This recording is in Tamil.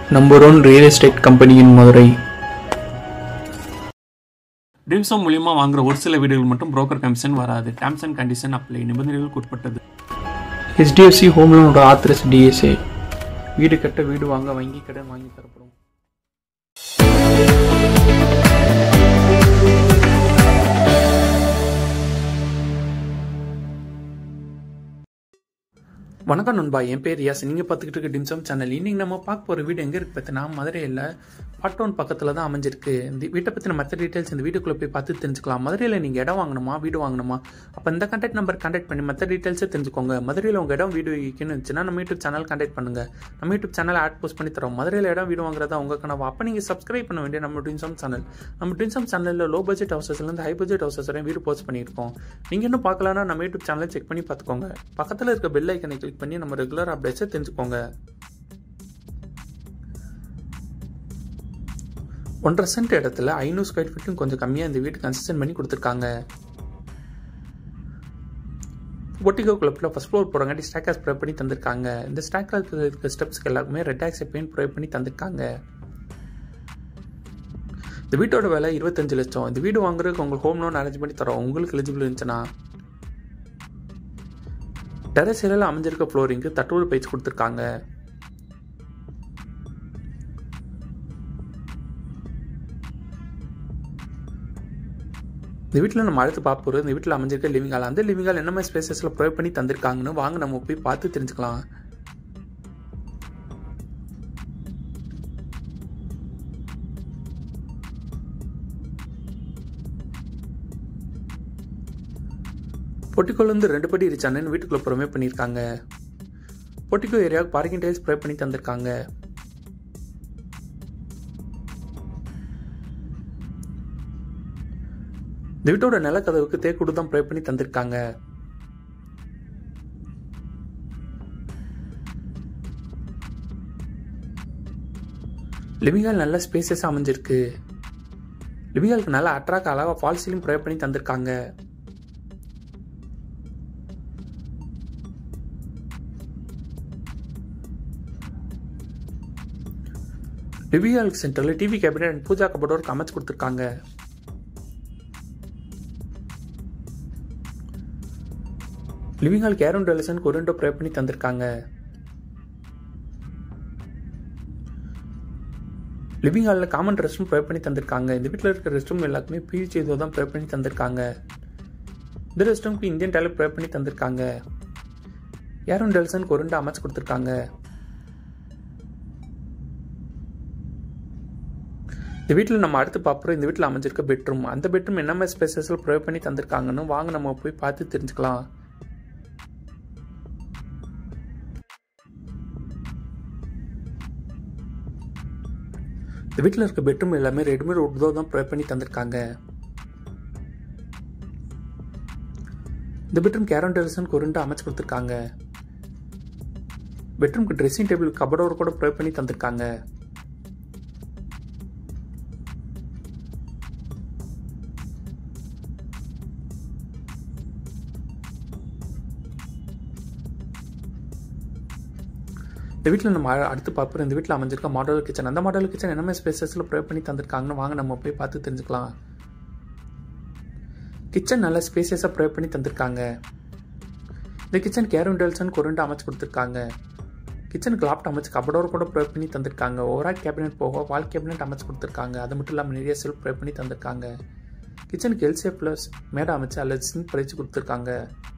நம்பர் ஒன் ரியல் எஸ்டேட் கம்பெனியின் மதுரை ட்ரீம்ஸோ மூலியமா வாங்குற ஒரு சில வீடுகள் மட்டும் புரோக்கர் கமிஷன் வராது டேர்ம்ஸ் அண்ட் கண்டிஷன் அப்ளை நிபந்தனைகளுக்கு உட்பட்டது ஹெச்டிஎஃப்சி ஹோம் லோனோட ஆத்திரஸ் டிஎஸ்ஏ வீடு கட்ட வீடு வாங்க வங்கி கடன் வாங்கி தரப்படும் வணக்கம் நண்பா என் பேர் யாஸ் நீங்கள் பார்த்துக்கிட்டு இருக்க டிம்சம் சேனல் இன்னைக்கு நம்ம பார்க்க போகிற வீடு எங்கே இருக்கு பார்த்தீங்கன்னா மதுரையில் பாட்டோன் பக்கத்தில் தான் அமைஞ்சிருக்கு இந்த வீட்டை பற்றின மற்ற டீட்டெயில்ஸ் இந்த வீட்டுக்குள்ளே போய் பார்த்து தெரிஞ்சுக்கலாம் மதுரையில் நீங்கள் இடம் வாங்கணுமா வீடு வாங்கணுமா அப்போ இந்த கான்டாக்ட் நம்பர் கான்டாக்ட் பண்ணி மற்ற டீட்டெயில்ஸை தெரிஞ்சுக்கோங்க மதுரையில் உங்கள் இடம் வீடு விற்கணும்னு இருந்துச்சுன்னா நம்ம யூடியூப் சேனல் கான்டாக்ட் பண்ணுங்க நம்ம யூடியூப் சேனல் ஆட் போஸ்ட் பண்ணி தரோம் மதுரையில் இடம் வீடு வாங்குறதா உங்கள் கனவு அப்போ நீங்கள் சப்ஸ்கிரைப் பண்ண வேண்டிய நம்ம டின்சம் சேனல் நம்ம டின்சம் சேனலில் லோ பட்ஜெட் ஹவுசஸ்லேருந்து ஹை பட்ஜெட் ஹவுசஸ் வரையும் வீடு போஸ்ட் பண்ணியிருக்கோம் நீங்கள் இன்னும் பார்க்கலன்னா நம்ம யூடியூப் சேனலை செக் பண்ணி பார்த்துக்கோங்க பக்கத்தில் இருக்க பெல் ஐக்கனை கிளிக் பண்ணி நம்ம ரெகுலர் அப்டேட்ஸை தெரிஞ்சுக்கோங்க ஒன்றரை சென்ட் இடத்துல ஐநூறு ஸ்கொயர் ஃபீட்டும் கொஞ்சம் கம்மியாக இந்த வீட்டு கன்ஸ்ட்ரக்ஷன் பண்ணி கொடுத்துருக்காங்க ஒட்டிகோ கிளப்பில் ஃபஸ்ட் ஃப்ளோர் போகிறங்காட்டி ஸ்டாக்கர்ஸ் ப்ரொவைட் பண்ணி தந்திருக்காங்க இந்த ஸ்டாக்கர் இருக்க ஸ்டெப்ஸ்க்கு எல்லாருக்குமே ரெட் ஆக்ஸை பெயிண்ட் ப்ரொவைட் பண்ணி தந்திருக்காங்க இந்த வீட்டோட விலை இருபத்தஞ்சு லட்சம் இந்த வீடு வாங்குறதுக்கு உங்களுக்கு ஹோம் லோன் அரேஞ்ச் பண்ணி தரோம் உங்களுக்கு எலிஜிபிள் இருந்துச்சுன்னா டெரஸ் ஏரியாவில் அமைஞ்சிருக்க ஃப்ளோரிங்க்கு தட்டூர் பயிற்சி கொடுத்துருக்காங்க இந்த வீட்டில் நம்ம அடுத்து பார்க்க போகிறது இந்த வீட்டில் அமைஞ்சிருக்க லிவிங் ஹால் அந்த லிவிங் ஹால் என்ன மாதிரி ஸ்பேசஸில் ப்ரொவைட் பண்ணி தந்திருக்காங்கன்னு வாங்க நம்ம போய் பார்த்து தெரிஞ்சுக்கலாம் பொட்டிக்கோலேருந்து ரெண்டு படி இருச்சானு வீட்டுக்குள்ளே ப்ரொமே பண்ணியிருக்காங்க பொட்டிக்கோ ஏரியாவுக்கு பார்க்கிங் டைல்ஸ் ப்ரொவைட் பண்ணி தந்திருக்காங்க இந்த வீட்டோட நிலக்கதவுக்கு தேக்குடு தான் ப்ரொவைட் பண்ணி தந்திருக்காங்க லிவிங் ஹால் நல்ல ஸ்பேசஸ் அமைஞ்சிருக்கு லிவிங் ஹாலுக்கு நல்லா அட்ராக்ட் அழகாக ஃபால் சீலிங் ப்ரொவைட் பண்ணி தந்திருக்காங்க லிவிங் ஹால் சென்டரில் TV cabinet and pooja cupboard அமைச்சு கொடுத்துருக்காங்க லிவிங் ஹால் கேரன் டெலிசனுக்கு ஒரு விண்டோ ப்ரே பண்ணி தந்திருக்காங்க லிவிங் ஹாலில் காமன் ரெஸ்ட் ரூம் ப்ரே பண்ணி தந்திருக்காங்க இந்த வீட்டில் இருக்கிற ரெஸ்ட் ரூம் எல்லாத்துக்குமே பிஹெச் இதோ தான் ப்ரே பண்ணி தந்திருக்காங்க இந்த ரெஸ்ட் ரூம்க்கு இந்தியன் டைலர் ப்ரே பண்ணி தந்திருக்காங்க ஏரோன் டெல்சனுக்கு ஒரு விண்டோ அமைச்சு கொடுத்துருக்காங்க இந்த வீட்டில் நம்ம அடுத்து பார்க்குறோம் இந்த வீட்டில் அமைஞ்சிருக்க பெட்ரூம் அந்த பெட்ரூம் என்ன மாதிரி ஸ்பேசஸில் ப்ரொவைட் பண்ணி தந்திருக்காங்கன்னு வாங்க நம்ம போய் பார்த்து தெரிஞ்சுக்கலாம் இந்த வீட்டில் இருக்க பெட்ரூம் எல்லாமே ரெடிமேட் உட்தோ தான் ப்ரொவைட் பண்ணி தந்திருக்காங்க இந்த பெட்ரூம் கேரன் டெலிசனுக்கு ஒரு அமைச்சு கொடுத்துருக்காங்க பெட்ரூம்க்கு ட்ரெஸ்ஸிங் டேபிள் கபடோர் கூட ப்ரொவைட் பண்ணி தந்திருக்காங்க இந்த வீட்டில் நம்ம அடுத்து பார்ப்போம் இந்த வீட்டில் அமைஞ்சிருக்க மாடல் கிச்சன் அந்த மாடல் கிச்சன் என்ன மாதிரி ஸ்பேசஸில் ப்ரொவைட் பண்ணி தந்திருக்காங்கன்னு வாங்க நம்ம போய் பார்த்து தெரிஞ்சுக்கலாம் கிச்சன் நல்ல ஸ்பேசஸாக ப்ரொவைட் பண்ணி தந்திருக்காங்க இந்த கிச்சன் கேரன் டெல்சன் கொருண்டு அமைச்சு கொடுத்துருக்காங்க கிச்சனுக்கு லாப்ட் அமைச்சு கபடோர் கூட ப்ரொவைட் பண்ணி தந்திருக்காங்க ஓவரால் கேபினெட் போக வால் கேபினெட் அமைச்சு கொடுத்துருக்காங்க அது மட்டும் இல்லாமல் நிறைய செல்ஃப் ப்ரொவைட் பண்ணி தந்திருக்காங்க கிச்சனுக்கு எல்சே ப்ளஸ் மேடை அமைச்சு அல்லது சிங்க் பறிச்சு கொடுத்துருக்காங்க